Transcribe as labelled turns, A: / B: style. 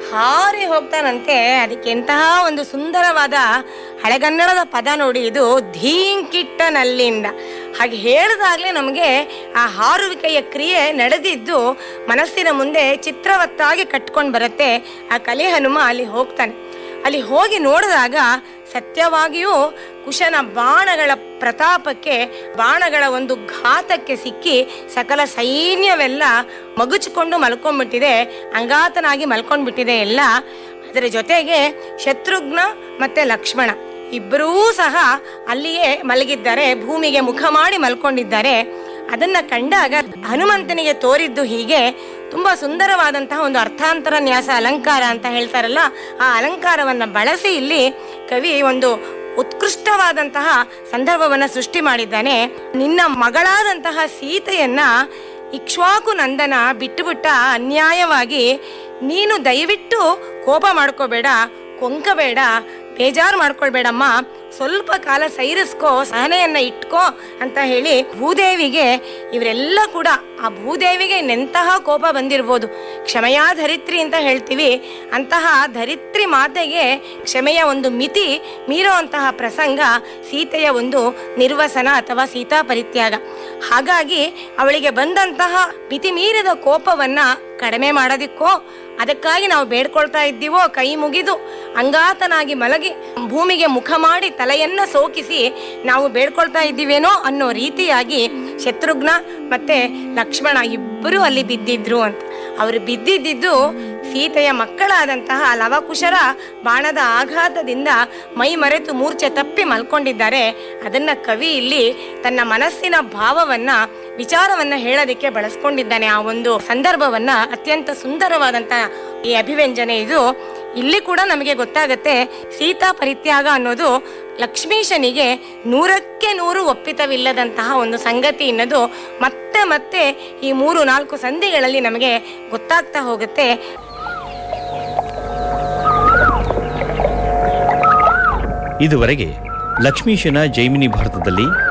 A: ಹಾರಿ ಹೋಗ್ತಾನಂತೆ ಅದಕ್ಕೆ ಎಂತಹ ಒಂದು ಸುಂದರವಾದ ಹಳೆಗನ್ನಡದ ಪದ ನೋಡಿ ಇದು ಧೀಂಕಿಟ್ಟನಲ್ಲಿಂದ ಹಾಗೆ ಹೇಳಿದಾಗಲೇ ನಮಗೆ ಆ ಹಾರುವಿಕೆಯ ಕ್ರಿಯೆ ನಡೆದಿದ್ದು ಮನಸ್ಸಿನ ಮುಂದೆ ಚಿತ್ರವತ್ತಾಗಿ ಕಟ್ಕೊಂಡು ಬರುತ್ತೆ ಆ ಕಲಿ ಹನುಮ ಅಲ್ಲಿ ಹೋಗ್ತಾನೆ ಅಲ್ಲಿ ಹೋಗಿ ನೋಡಿದಾಗ ಸತ್ಯವಾಗಿಯೂ ಕುಶನ ಬಾಣಗಳ ಪ್ರತಾಪಕ್ಕೆ ಬಾಣಗಳ ಒಂದು ಘಾತಕ್ಕೆ ಸಿಕ್ಕಿ ಸಕಲ ಸೈನ್ಯವೆಲ್ಲ ಮಗುಚಿಕೊಂಡು ಮಲ್ಕೊಂಡ್ಬಿಟ್ಟಿದೆ ಅಂಗಾತನಾಗಿ ಮಲ್ಕೊಂಡ್ಬಿಟ್ಟಿದೆ ಎಲ್ಲ ಅದರ ಜೊತೆಗೆ ಶತ್ರುಘ್ನ ಮತ್ತೆ ಲಕ್ಷ್ಮಣ ಇಬ್ಬರೂ ಸಹ ಅಲ್ಲಿಯೇ ಮಲಗಿದ್ದಾರೆ ಭೂಮಿಗೆ ಮುಖ ಮಾಡಿ ಮಲ್ಕೊಂಡಿದ್ದಾರೆ ಅದನ್ನ ಕಂಡಾಗ ಹನುಮಂತನಿಗೆ ತೋರಿದ್ದು ಹೀಗೆ ತುಂಬಾ ಸುಂದರವಾದಂತಹ ಒಂದು ಅರ್ಥಾಂತರ ನ್ಯಾಸ ಅಲಂಕಾರ ಅಂತ ಹೇಳ್ತಾರಲ್ಲ ಆ ಅಲಂಕಾರವನ್ನ ಬಳಸಿ ಇಲ್ಲಿ ಕವಿ ಒಂದು ಉತ್ಕೃಷ್ಟವಾದಂತಹ ಸಂದರ್ಭವನ್ನ ಸೃಷ್ಟಿ ಮಾಡಿದ್ದಾನೆ ನಿನ್ನ ಮಗಳಾದಂತಹ ಸೀತೆಯನ್ನ ಇಕ್ಷ್ವಾಕು ನಂದನ ಬಿಟ್ಟುಬಿಟ್ಟ ಅನ್ಯಾಯವಾಗಿ ನೀನು ದಯವಿಟ್ಟು ಕೋಪ ಮಾಡ್ಕೋಬೇಡ ಕೊಂಕಬೇಡ ಬೇಜಾರು ಮಾಡ್ಕೊಳ್ಬೇಡಮ್ಮ ಸ್ವಲ್ಪ ಕಾಲ ಸೈರಿಸ್ಕೋ ಸಹನೆಯನ್ನ ಇಟ್ಕೋ ಅಂತ ಹೇಳಿ ಭೂದೇವಿಗೆ ಇವರೆಲ್ಲ ಕೂಡ ಆ ಭೂದೇವಿಗೆ ನೆಂತಹ ಕೋಪ ಬಂದಿರ್ಬೋದು ಕ್ಷಮೆಯ ಧರಿತ್ರಿ ಅಂತ ಹೇಳ್ತೀವಿ ಅಂತಹ ಧರಿತ್ರಿ ಮಾತೆಗೆ ಕ್ಷಮೆಯ ಒಂದು ಮಿತಿ ಮೀರುವಂತಹ ಪ್ರಸಂಗ ಸೀತೆಯ ಒಂದು ನಿರ್ವಸನ ಅಥವಾ ಸೀತಾ ಪರಿತ್ಯಾಗ ಹಾಗಾಗಿ ಅವಳಿಗೆ ಬಂದಂತಹ ಮಿತಿ ಮೀರಿದ ಕೋಪವನ್ನ ಕಡಿಮೆ ಮಾಡೋದಿಕ್ಕೋ ಅದಕ್ಕಾಗಿ ನಾವು ಬೇಡ್ಕೊಳ್ತಾ ಇದ್ದೀವೋ ಕೈ ಮುಗಿದು ಅಂಗಾತನಾಗಿ ಮಲಗಿ ಭೂಮಿಗೆ ಮುಖ ಮಾಡಿ ತಲೆಯನ್ನ ಸೋಕಿಸಿ ನಾವು ಬೇಡ್ಕೊಳ್ತಾ ಇದ್ದೀವೇನೋ ಅನ್ನೋ ರೀತಿಯಾಗಿ ಶತ್ರುಘ್ನ ಮತ್ತೆ ಲಕ್ಷ್ಮಣ ಇಬ್ಬರು ಅಲ್ಲಿ ಬಿದ್ದಿದ್ರು ಅಂತ ಅವರು ಬಿದ್ದಿದ್ದು ಸೀತೆಯ ಮಕ್ಕಳಾದಂತಹ ಲವಕುಶರ ಬಾಣದ ಆಘಾತದಿಂದ ಮೈ ಮರೆತು ಮೂರ್ಛೆ ತಪ್ಪಿ ಮಲ್ಕೊಂಡಿದ್ದಾರೆ ಅದನ್ನ ಕವಿ ಇಲ್ಲಿ ತನ್ನ ಮನಸ್ಸಿನ ಭಾವವನ್ನ ವಿಚಾರವನ್ನ ಹೇಳೋದಕ್ಕೆ ಬಳಸ್ಕೊಂಡಿದ್ದಾನೆ ಆ ಒಂದು ಸಂದರ್ಭವನ್ನ ಅತ್ಯಂತ ಸುಂದರವಾದಂತ ಈ ಅಭಿವ್ಯಂಜನೆ ಇದು ಇಲ್ಲಿ ಕೂಡ ನಮಗೆ ಗೊತ್ತಾಗತ್ತೆ ಸೀತಾ ಪರಿತ್ಯಾಗ ಅನ್ನೋದು ಲಕ್ಷ್ಮೀಶನಿಗೆ ನೂರಕ್ಕೆ ನೂರು ಒಪ್ಪಿತವಿಲ್ಲದಂತಹ ಒಂದು ಸಂಗತಿ ಅನ್ನೋದು ಮತ್ತೆ ಮತ್ತೆ ಈ ಮೂರು ನಾಲ್ಕು ಸಂಧಿಗಳಲ್ಲಿ ನಮಗೆ ಗೊತ್ತಾಗ್ತಾ ಹೋಗುತ್ತೆ
B: ಇದುವರೆಗೆ ಲಕ್ಷ್ಮೀಶನ ಜೈಮಿನಿ ಭಾರತದಲ್ಲಿ